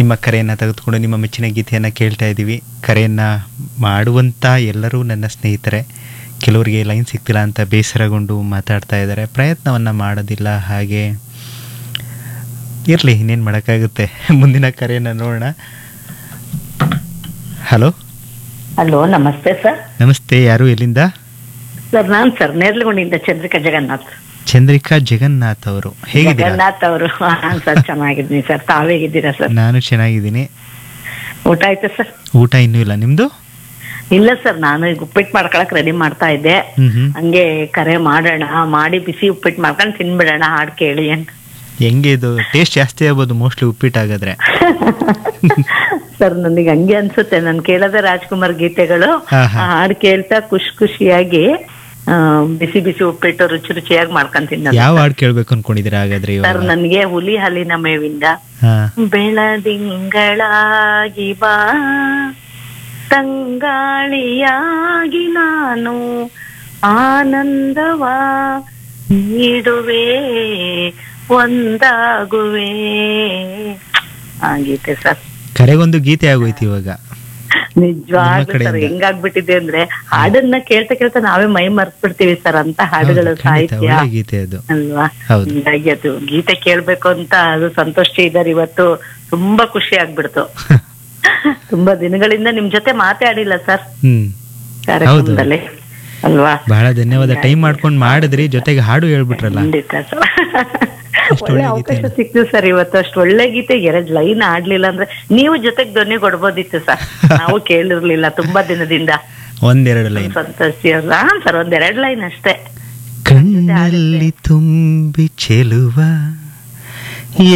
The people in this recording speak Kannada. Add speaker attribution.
Speaker 1: ನಿಮ್ಮ ಕರೆಯನ್ನು ತೆಗೆದುಕೊಂಡು ನಿಮ್ಮ ಮೆಚ್ಚಿನ ಗೀತೆಯನ್ನು ಕೇಳ್ತಾ ಇದ್ದೀವಿ ಕರೆಯನ್ನು ಮಾಡುವಂಥ ಎಲ್ಲರೂ ನನ್ನ ಸ್ನೇಹಿತರೆ ಕೆಲವರಿಗೆ ಲೈನ್ ಸಿಗ್ತಿಲ್ಲ ಅಂತ ಬೇಸರಗೊಂಡು ಮಾತಾಡ್ತಾ ಇದ್ದಾರೆ ಪ್ರಯತ್ನವನ್ನು ಮಾಡೋದಿಲ್ಲ ಹಾಗೆ ಇರಲಿ ಇನ್ನೇನು ಮಾಡೋಕ್ಕಾಗುತ್ತೆ ಮುಂದಿನ ಕರೆಯನ್ನು ನೋಡೋಣ ಹಲೋ
Speaker 2: ಹಲೋ ನಮಸ್ತೆ ಸರ್
Speaker 1: ನಮಸ್ತೆ ಯಾರು ಎಲ್ಲಿಂದ
Speaker 2: ಸರ್ ನಾನ್ ಸರ್ ನೇರ್ಲಗುಂಡಿಯಿಂದ ಚಂದ್ರಿಕಾ ಜಗನ್ನಾಥ್
Speaker 1: ಚಂದ್ರಿಕಾ ಜಗನ್ನಾಥ್ ಅವರು ಹೇಗಿದ್ದೀರಾ
Speaker 2: ಜಗನ್ನಾಥ್ ಅವರು ಸರ್ ಚೆನ್ನಾಗಿದ್ದೀನಿ ಸರ್ ತಾವೇಗಿದ್ದೀರಾ ಸರ್
Speaker 1: ನಾನು ಚೆನ್ನಾಗಿದ್ದೀನಿ
Speaker 2: ಊಟ ಆಯ್ತಾ ಸರ್
Speaker 1: ಊಟ ಇನ್ನೂ ಇಲ್ಲ ನಿಮ್ಮದು
Speaker 2: ಇಲ್ಲ ಸರ್ ನಾನು ಈಗ ಉಪ್ಪಿಟ್ಟು ಮಾಡ್ಕೊಳಕ್ ರೆಡಿ ಮಾಡ್ತಾ ಇದ್ದೆ
Speaker 1: ಹ್ಞೂ ಹ್ಞೂ
Speaker 2: ಹಂಗೆ ಕರೆ ಮಾಡೋಣ ಮಾಡಿ ಬಿಸಿ ಉಪ್ಪಿಟ್ಟು ಮಾಡ್ಕೊಂಡು ತಿನ್ಬಿಡೋಣ ಹಾಡ್ ಕೇಳಿ ಅಂತ
Speaker 1: ಹೆಂಗೆ ಇದು ಟೇಸ್ಟ್ ಜಾಸ್ತಿ ಆಗ್ಬೋದು ಮೋಸ್ಟ್ಲಿ ಉಪ್ಪಿಟ್ಟಾಗಾದ್ರೆ
Speaker 2: ಸರ್ ನನಗೆ ಹಂಗೆ ಅನ್ಸುತ್ತೆ ನಾನು ಕೇಳದೆ ರಾಜ್ಕುಮಾರ್ ಗೀತೆಗಳು
Speaker 1: ಹಾ, ಹಾ.
Speaker 2: ಆ ಹಾಡ್ ಕೇಳ್ತಾ ಖುಷಿ ಖುಷಿಯಾಗಿ ಆ, ಬಿಸಿ ಬಿಸಿ ಉಪ್ಪಿಟ್ಟು ರುಚಿ ರುಚಿಯಾಗಿ ಮಾಡ್ಕೊಂತೀನಿ
Speaker 1: ಯಾವ ಹಾಡು ಕೇಳ್ಬೇಕು ಅನ್ಕೊಂಡಿದ್ದೀರಾ ಹಾಗಾದ್ರೆ
Speaker 2: ಸರ್
Speaker 1: ಇವಾಗ
Speaker 2: ನನ್ಗೆ ಹುಲಿ ಹಾಲಿನ ಮೇವಿಂದ
Speaker 1: ಹಾ
Speaker 2: ಬೆಳದಿಂಗಳಾಗಿ ಬಾ ತಂಗಾಳಿಯಾಗಿ ನಾನು ಆನಂದವ ನೀಡುವೆ ಒಂದಾಗುವೆ ಆಗೈತೆ ಸರ್
Speaker 1: ಕರೆಗೊಂದು ಗೀತೆ ಆಗೋಯ್ತು ಇವಾಗ
Speaker 2: ನಿಜವಾಗ್ಲೂ ಸರ್
Speaker 1: ಕಡೆಯಿಂದ.
Speaker 2: ಹೆಂಗಾಗ್ಬಿಟ್ಟಿದೆ ಅಂದ್ರೆ ಹಾಡನ್ನ ಕೇಳ್ತಾ ಕೇಳ್ತಾ ನಾವೇ ಮೈ ಮರ್ತ್ಬಿಡ್ತೀವಿ ಸರ್ ಅಂತ ಹಾಡುಗಳು
Speaker 1: ಹೌದು, ಖಂಡಿತ
Speaker 2: ಸಾಹಿತ್ಯ
Speaker 1: ಒಳ್ಳೆ ಗೀತೆ ಅದು
Speaker 2: ಅಲ್ವಾ
Speaker 1: ಹೌದು.
Speaker 2: ಹೀಗಾಗಿ ಅದು ಗೀತೆ ಕೇಳ್ಬೇಕು ಅಂತ ಅದು ಸಂತೋಷಿ ಇದ್ದಾರೆ ಇವತ್ತು ತುಂಬಾ ಖುಷಿ ಆಗ್ಬಿಡ್ತು ತುಂಬಾ ದಿನಗಳಿಂದ ನಿಮ್ ಜೊತೆ ಮಾತಾಡಿಲ್ಲ ಸರ್
Speaker 1: ಹ್ಮ್
Speaker 2: ಕಾರ್ಯಕ್ರಮದಲ್ಲಿ ಅಲ್ವಾ
Speaker 1: ಬಹಳ ಧನ್ಯವಾದ ಟೈಮ್ ಮಾಡ್ಕೊಂಡು ಮಾಡಿದ್ರಿ ಜೊತೆಗೆ ಹಾಡು ಹೇಳ್ಬಿಟ್ರಲ್ಲ
Speaker 2: ಖಂಡಿತ ಸರ್
Speaker 1: ಎಷ್ಟು
Speaker 2: ಒಳ್ಳೆ
Speaker 1: ಒಳ್ಳೆ
Speaker 2: ಅವಕಾಶ
Speaker 1: ಗೀತೆ
Speaker 2: ಸಿಕ್ತು ಸರ್ ಇವತ್ತು ಅಷ್ಟು ಒಳ್ಳೆ ಗೀತೆ ಎರಡ್ ಲೈನ್ ಆಡ್ಲಿಲ್ಲ ಅಂದ್ರೆ ನೀವು ಜೊತೆಗ್ ಧ್ವನಿ ಕೊಡ್ಬೋದಿತ್ತು ಸರ್ ನಾವು ಕೇಳಿರ್ಲಿಲ್ಲ ತುಂಬಾ ದಿನದಿಂದ
Speaker 1: ಒಂದೆರಡು ಲೈನ್
Speaker 2: ಸಂತೋಷಿ ಅವ್ರ ಸರ್ ಒಂದ್ ಎರಡ್ ಲೈನ್ ಅಷ್ಟೇ
Speaker 1: ಕಣ್ಣಲ್ಲಿ ತುಂಬಿ ಚೆಲುವ